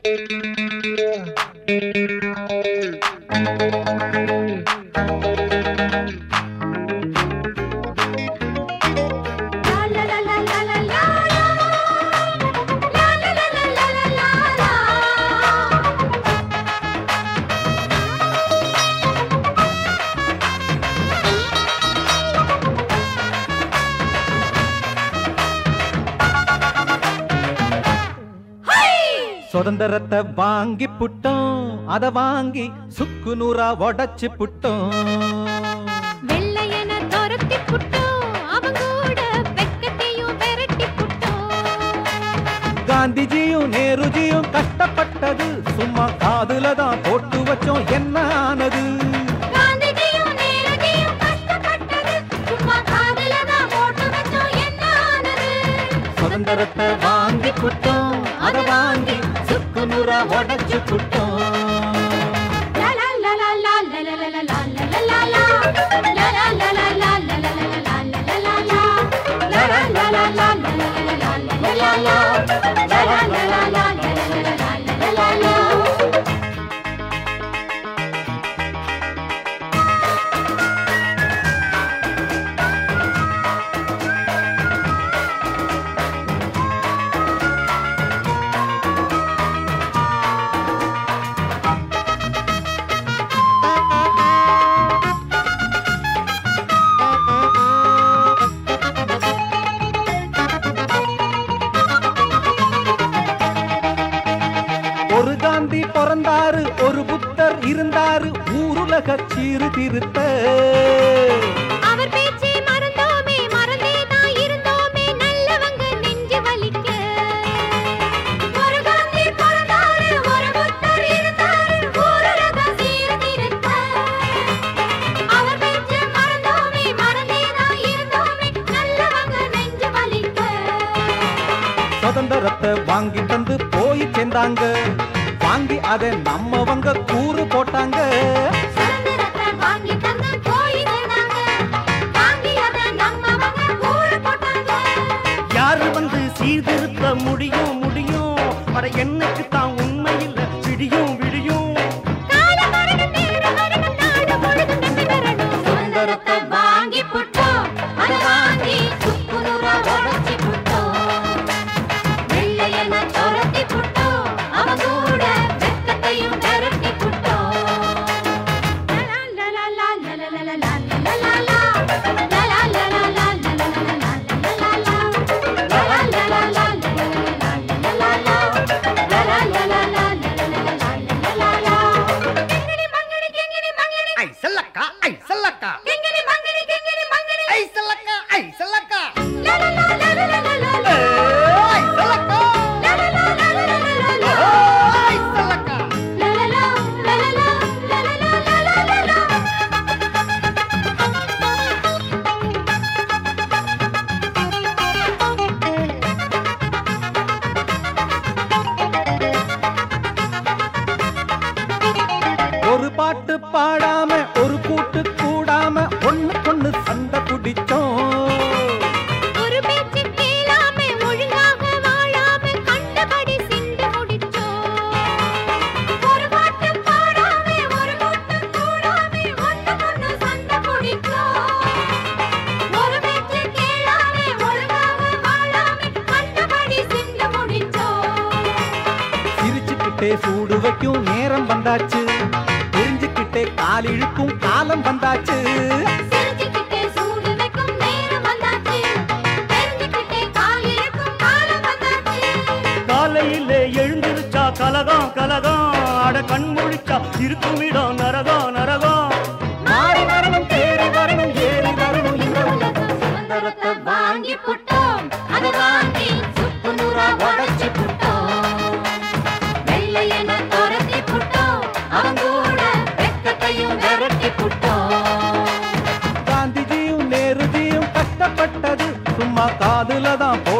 சுதந்திரத்தை வாங்கி புட்டோம் அத வாங்கி சுக்கு நூறா உடைச்சு புட்டோம் வெள்ளையன துரத்தி புட்டோம் அவன் கூட வெக்கத்தையும் விரட்டி புட்டோம் காந்திஜியும் நேருஜியும் கஷ்டப்பட்டது சும்மா காதுல தான் போட்டு வச்சோம் என்ன ஆனது காந்திஜியும் நேருஜியும் கஷ்டப்பட்டது சும்மா காதுல தான் போட்டு வச்சோம் என்ன ஆனது சுதந்திரத்தை வாங்கி புட்டோம் அத வாங்கி சுக்கு நூறா உடைச்சு புட்டோம் லா லா லா லா லா லா லா லா லா லா லா லா. லா லா லா லா லா லா லா லா லா லா லா லா லா. லா லா லா லா லா லா லா லா லா லா லா லா. லா லா லா லா லா லா லா லா லா லா. ஒரு காந்தி பிறந்தாரு ஒரு புத்தர் இருந்தாரு ஊருலக சீர்திருத்த அவர் பேச்சை மறந்தோமே மறந்தே தான் இருந்தோமே நல்லவங்க நெஞ்சு வலிக்க ஒரு காந்தி பிறந்தாரு ஒரு புத்தர் இருந்தாரு ஊருலக சீர்திருத்த அவர் பேச்சை மறந்தோமே மறந்தே தான் இருந்தோமே நல்லவங்க நெஞ்சு வலிக்க சுதந்திரத்தை வாங்கி தந்து போய் சேர்ந்தாங்க வாங்கி அதை நம்மவங்க கூறு போட்டாங்க சுதந்திரத்தை வாங்கி தந்து போய் சேர்ந்தாங்க. வாங்கி அதை நம்மவங்க ஊரு போட்டாங்க. யாரு வந்து சீர்திருத்த முடியும் முடியும் அட என்னைக்கு தான் உண்மை இல்ல விடியும் விடியும் கால மரணம் நேர மரணம் நாடு முழுதும் வெற்றி பெறணும். சுதந்திரத்தை வாங்கி புட்டோம். அதை வாங்கி சுக்குநூறா உடைச்சி புட்டோம். வெள்ளையனை துரத்தி புட்டோம். அவன் கூட வெட்கத்தையும் விரட்டி புட்டோம். லா லா லா லா லா லா லா லா லா லா லா. லா லா லா லா லா லா லா லா லா லா லா லா. லா லா லா லா லா லா லா லா லா லா லா. லா லா லா லா லா லா லா லா லா லா. கிங்கிணி மங்கிணி கிங்கிணி மங்கிணி ஐ செல்லக்கா ஐ செல்லக்கா கிங்கிணி மங்கிணி கிங்கிணி மங்கிணி ஐ செல்லக்கா ஐ செல்லக்கா லா லா லா லா லா லா லா லா. ஐ செல்லக்கா லா லா லா லா லா லா லா லா. ஐ செல்லக்கா லா லா லா லா லா லா லா லா லா லா லா லா. ஒரு பாட்டு பாடாம ஒரு கூட்டு கூடாம ஒண்ணு கொண்ணு சண்டை பிடிச்சோம் ஒரு பேச்சு கேளாம ஒழுங்காக வாழாம கண்டபடி சிந்து முடிச்சோம் ஒரு பாட்டு பாடாம ஒரு கூட்டு கூடாம ஒன்று கொண்டு சண்டை பிடிச்சோம் ஒரு பேச்சு கேளாம ஒழுங்காக வாழாம கண்டபடி சிந்து முடிச்சோம் சிரிச்சுக்கிட்டே சூடு வைக்கும் நேரம் வந்தாச்சு தெரிஞ்சுக்கிட்டே கால் இழுக்கும் காலம் வந்தாச்சு சிரிச்சுக்கிட்டே சூடு வைக்கும் நேரம் வந்தாச்சு தெரிஞ்சுக்கிட்டே கால் இழுக்கும் காலம் வந்தாச்சு காலையிலே எழுந்திருச்சா கலகம் கலகம் அட கண் முழிச்சா இருக்கும் இடம் நரகம் நரகம் மாறி வரணும் தேறி வரணும் ஏறி வரணும் இந்த உலகம் சுதந்திரத்தை வாங்கி புட்டோம் அதை வாங்கி சுக்கு நூறா உடைச்சு புட்டோம் வெள்ளையன துரத்தி புட்டோம் அவன் கூட வெக்கத்தையும் விரட்டி புட்டோம் காந்திஜியும் நேருஜியும் கஷ்டப்பட்டது சும்மா காதுல தான்